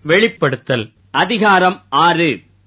வெளிப்படுத்தல் அதிகாரம் ஆறு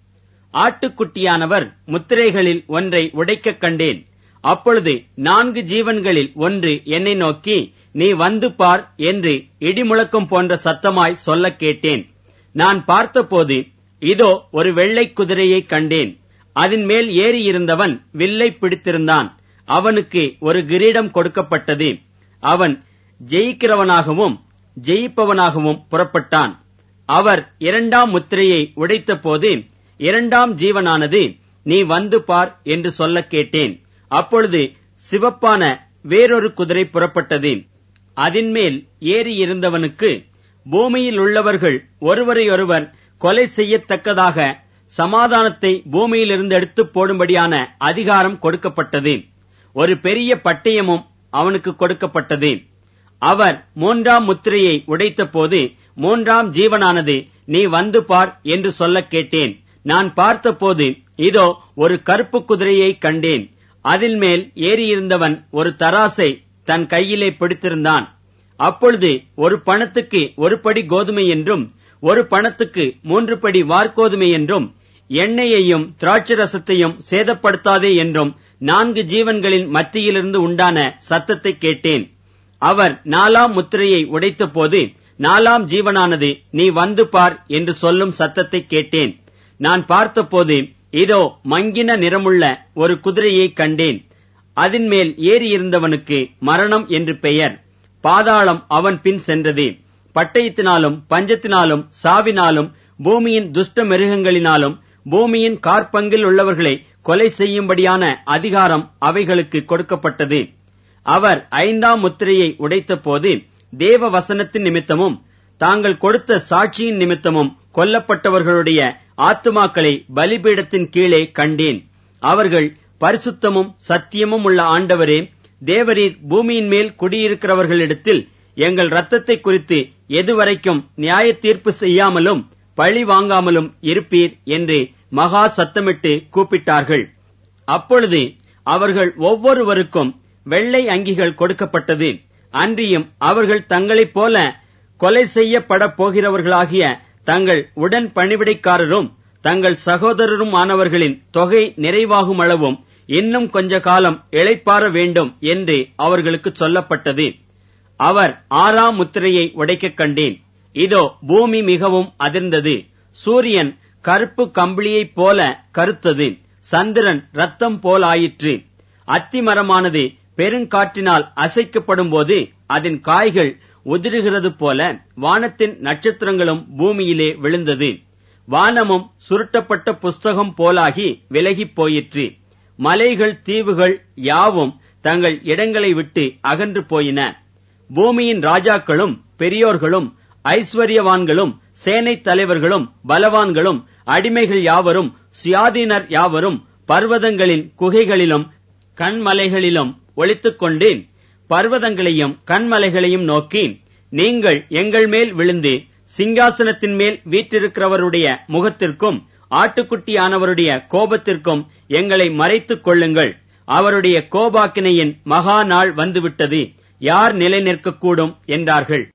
ஆட்டுக்குட்டியானவர் முத்திரைகளில் ஒன்றை உடைக்கக் கண்டேன் அப்பொழுது நான்கு ஜீவன்களில் ஒன்று என்னை நோக்கி நீ வந்து பார் என்று இடிமுழக்கம் போன்ற சத்தமாய் சொல்லக் கேட்டேன் நான் பார்த்தபோது இதோ ஒரு வெள்ளைக் குதிரையை கண்டேன் அதன் மேல் ஏறியிருந்தவன் வில்லை பிடித்திருந்தான் அவனுக்கு ஒரு கிரீடம் கொடுக்கப்பட்டது அவன் ஜெயிக்கிறவனாகவும் ஜெயிப்பவனாகவும் புறப்பட்டான் அவர் இரண்டாம் முத்திரையை உடைத்தபோது இரண்டாம் ஜீவனானது நீ வந்து பார் என்று சொல்லக் கேட்டேன் அப்பொழுது சிவப்பான வேறொரு குதிரை புறப்பட்டது அதின்மேல் ஏறியிருந்தவனுக்கு பூமியில் உள்ளவர்கள் ஒருவரையொருவர் கொலை செய்யத்தக்கதாக சமாதானத்தை பூமியிலிருந்து எடுத்துப் போடும்படியான அதிகாரம் கொடுக்கப்பட்டது ஒரு பெரிய பட்டயமும் அவனுக்கு கொடுக்கப்பட்டது அவர் மூன்றாம் முத்திரையை உடைத்தபோது மூன்றாம் ஜீவனானது நீ வந்து பார் என்று சொல்லக் கேட்டேன் நான் பார்த்தபோது இதோ ஒரு கருப்பு குதிரையை கண்டேன் அதில் மேல் ஏறியிருந்தவன் ஒரு தராசை தன் கையிலே பிடித்திருந்தான் அப்பொழுது ஒரு பணத்துக்கு ஒரு படி கோதுமை என்றும் ஒரு பணத்துக்கு மூன்று படி வார்கோதுமை என்றும் எண்ணெயையும் திராட்சரசத்தையும் சேதப்படுத்தாதே என்றும் நான்கு ஜீவன்களின் மத்தியிலிருந்து உண்டான சத்தத்தை கேட்டேன் அவர் நாலாம் முத்திரையை உடைத்தபோது நாலாம் ஜீவனானது நீ வந்து பார் என்று சொல்லும் சத்தத்தை கேட்டேன் நான் பார்த்தபோது இதோ மங்கின நிறமுள்ள ஒரு குதிரையை கண்டேன் அதன் மேல் ஏறியிருந்தவனுக்கு மரணம் என்று பெயர் பாதாளம் அவன் பின் சென்றது பட்டயத்தினாலும் பஞ்சத்தினாலும் சாவினாலும் பூமியின் துஷ்ட மிருகங்களினாலும் பூமியின் கார்பங்கில் உள்ளவர்களை கொலை செய்யும்படியான அதிகாரம் அவைகளுக்கு கொடுக்கப்பட்டது அவர் ஐந்தாம் முத்திரையை உடைத்தபோது தேவ வசனத்தின் நிமித்தமும் தாங்கள் கொடுத்த சாட்சியின் நிமித்தமும் கொல்லப்பட்டவர்களுடைய ஆத்துமாக்களை பலிபீடத்தின் கீழே கண்டேன் அவர்கள் பரிசுத்தமும் சத்தியமும் உள்ள ஆண்டவரே தேவரீர் பூமியின் மேல் குடியிருக்கிறவர்களிடத்தில் எங்கள் ரத்தத்தை குறித்து எதுவரைக்கும் நியாய தீர்ப்பு செய்யாமலும் பழி வாங்காமலும் இருப்பீர் என்று மகா சத்தமிட்டு கூப்பிட்டார்கள் அப்பொழுது அவர்கள் ஒவ்வொருவருக்கும் வெள்ளை அங்கிகள் கொடுக்கப்பட்டது அன்றியும் அவர்கள் தங்களைப் போல கொலை செய்யப்பட போகிறவர்களாகிய தங்கள் உடன் பணிவிடைக்காரரும் தங்கள் சகோதரரும் ஆனவர்களின் தொகை நிறைவாகும் அளவும் இன்னும் கொஞ்ச காலம் இளைப்பாற வேண்டும் என்று அவர்களுக்கு சொல்லப்பட்டது அவர் ஆறாம் முத்திரையை உடைக்கக் கண்டேன் இதோ பூமி மிகவும் அதிர்ந்தது சூரியன் கருப்பு கம்பிளியைப் போல கருத்தது சந்திரன் ரத்தம் போலாயிற்று அத்திமரமானது பெருங்காற்றினால் அசைக்கப்படும் போது அதன் காய்கள் உதிருகிறது போல வானத்தின் நட்சத்திரங்களும் பூமியிலே விழுந்தது வானமும் சுருட்டப்பட்ட புஸ்தகம் போலாகி விலகிப் போயிற்று மலைகள் தீவுகள் யாவும் தங்கள் இடங்களை விட்டு அகன்று போயின பூமியின் ராஜாக்களும் பெரியோர்களும் ஐஸ்வர்யவான்களும் சேனைத் தலைவர்களும் பலவான்களும் அடிமைகள் யாவரும் சுயாதீனர் யாவரும் பர்வதங்களின் குகைகளிலும் கண்மலைகளிலும் ஒளித்துக் கொண்டு பர்வதங்களையும் கண்மலைகளையும் நோக்கி நீங்கள் எங்கள் மேல் விழுந்து சிங்காசனத்தின் மேல் வீற்றிருக்கிறவருடைய முகத்திற்கும் ஆட்டுக்குட்டியானவருடைய கோபத்திற்கும் எங்களை மறைத்துக் கொள்ளுங்கள் அவருடைய கோபாக்கினையின் மகா நாள் வந்துவிட்டது யார் நிலை நிற்கக்கூடும் என்றார்கள்